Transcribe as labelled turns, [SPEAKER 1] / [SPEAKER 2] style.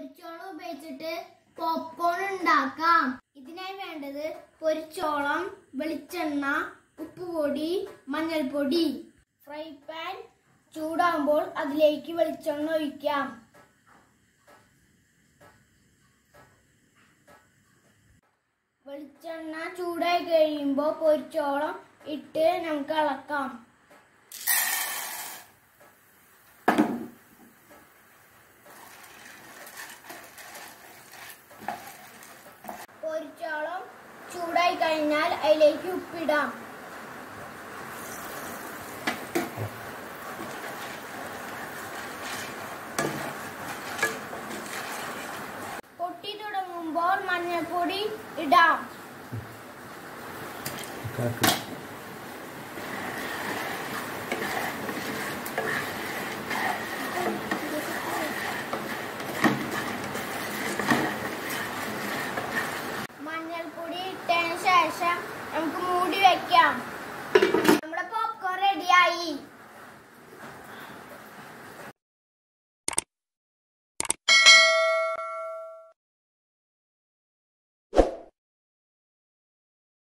[SPEAKER 1] പൊരിച്ചോളം ഉപയോഗിച്ചിട്ട് പോപ്കോൺ ഉണ്ടാക്കാം ഇതിനായി വേണ്ടത് പൊരിച്ചോളം വെളിച്ചെണ്ണ ഉപ്പുപൊടി മഞ്ഞൾപ്പൊടി ഫ്രൈ പാൻ ചൂടാകുമ്പോൾ അതിലേക്ക് വെളിച്ചെണ്ണ ഒഴിക്കാം വെളിച്ചെണ്ണ ചൂടായി കഴിയുമ്പോൾ പൊരിച്ചോളം ഇട്ട് നമുക്ക് ഇളക്കാം പൊരിച്ചോളം ചൂടായി കഴിഞ്ഞാൽ അതിലേക്ക് ഉപ്പിടാം പൊട്ടി തുടങ്ങുമ്പോൾ മഞ്ഞൾപ്പൊടി ഇടാം
[SPEAKER 2] കാക്ക്
[SPEAKER 1] മഞ്ഞൾപ്പൊടി ഇട്ടതിന് ശേഷം നമുക്ക് മൂടി വെക്കാം നമ്മുടെ പോപ്കോൺ റെഡിയായി